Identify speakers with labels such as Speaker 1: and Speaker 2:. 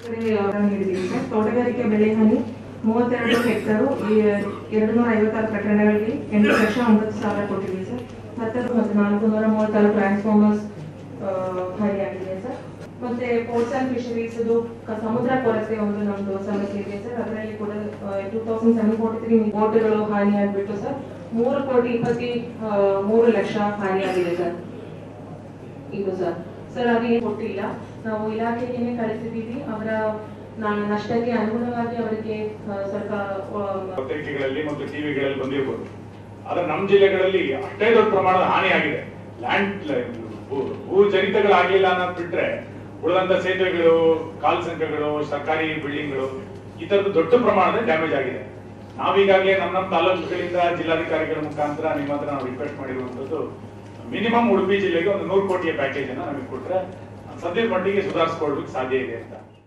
Speaker 1: ಕಡೆ ನೀಡಿದ್ದೀವಿ ಸರ್ ತೋಟಗಾರಿಕೆ ಬೆಳೆ ಹಾನಿ ಮೂವತ್ತೆರಡು ಹೆಕ್ಟರು ಈ ಎರಡು ನೂರ ಐವತ್ತಾರು ಪ್ರಕರಣಗಳಲ್ಲಿ ಎಂಟು ಲಕ್ಷ ಒಂಬತ್ತು ಸಾವಿರ ಕೊಟ್ಟಿದ್ದೀವಿ ಸರ್ ಹತ್ತರ ಮತ್ತು ನಾಲ್ಕು ನೂರ ಮೂವತ್ತಾರು ಟ್ರಾನ್ಸ್ಫಾರ್ಮರ್ಸ್ ಹಾನಿಯಾಗಿದೆ ಸರ್ ಮತ್ತೆ ಪೋರ್ಟ್ಸ್ ಅಂಡ್ ಫಿಶರೀಸ್ ಅದು ಕ- ಸಮುದ್ರ ಕೊರತೆ ಒಂದು ನಮ್ದು ಸಮಸ್ಯೆ ಇದೆ ಸರ್ ಅದರಲ್ಲಿ ಕೂಡ two thousand seven forty three ಬೋಟ್ಗಳು ಹಾನಿಯಾಗ್ಬಿಟ್ಟು ಸರ್ ಮೂರು ಕೋಟಿ ಇಪ್ಪತ್ತಿ ಆ, ಮೂರು ಲಕ್ಷ ಹಾನಿಯಾಗಿದೆ ಸರ್ ಇದು ಸರ್ ಸರ್ ಅದೇನು ಕೊಟ್ಟಿಲ್ಲ ನಾವು ಇಲಾಖೆಗೆ ಕಳಿಸಿದ್ದೀವಿ ಅವರ ನ- ನಷ್ಟಕ್ಕೆ ಅನುಗುಣವಾಗಿ ಅವರಿಗೆ ಆ, ಸ್ವಲ್ಪ ಆ,
Speaker 2: ಪತ್ರಿಕೆಗಳಲ್ಲಿ ಮತ್ತು ಟಿವಿಗಳಲ್ಲಿ ಬಂದಿರಬಹುದು ಆದ್ರೆ ನಮ್ಮ ಜಿಲ್ಲೆಗಳಲ್ಲಿ ಅಷ್ಟೇ ದೊಡ್ಡ ಪ್ರಮಾಣದ ಹಾನಿ ಆಗಿದೆ ಲ್ಯಾಂಡ್ ಭೂ ಜನಿತಗಳಾಗ್ಲಿಲ್ಲ ಅನ್ನೋದು ಬಿಟ್ರೆ ಉಳಿದಂತ ಸೇತುವೆಗಳು ಕಾಲ್ ಸಂಖ್ಯೆಗಳು ಸರ್ಕಾರಿ ಬಿಲ್ಡಿಂಗ್ಗಳು ಈ ತರದ್ದು ದೊಡ್ಡ ಪ್ರಮಾಣದ ಡ್ಯಾಮೇಜ್ ಆಗಿದೆ ನಾವೀಗಾಗಲೇ ನಮ್ಮ ನಮ್ಮ ತಾಲೂಕುಗಳಿಂದ ಜಿಲ್ಲಾಧಿಕಾರಿಗಳ ಮುಖಾಂತರ ನಿಮ್ಮ ಹತ್ರ ನಾವು ರಿಕ್ವೆಸ್ಟ್ ಮಾಡಿರುವಂತದ್ದು ಮಿನಿಮಮ್ ಉಡುಪಿ ಜಿಲ್ಲೆಗೆ ಒಂದು ನೂರು ಕೋಟಿಯ ಪ್ಯಾಕೇಜ್ ಅನ್ನ ನಮಗೆ ಕೊಟ್ರೆ ಸದ್ಯದ ಮಟ್ಟಿಗೆ ಸುಧಾರಿಸ್ಕೊಳ್ಲಿಕ್ಕೆ ಸಾಧ್ಯ ಇದೆ ಅಂತ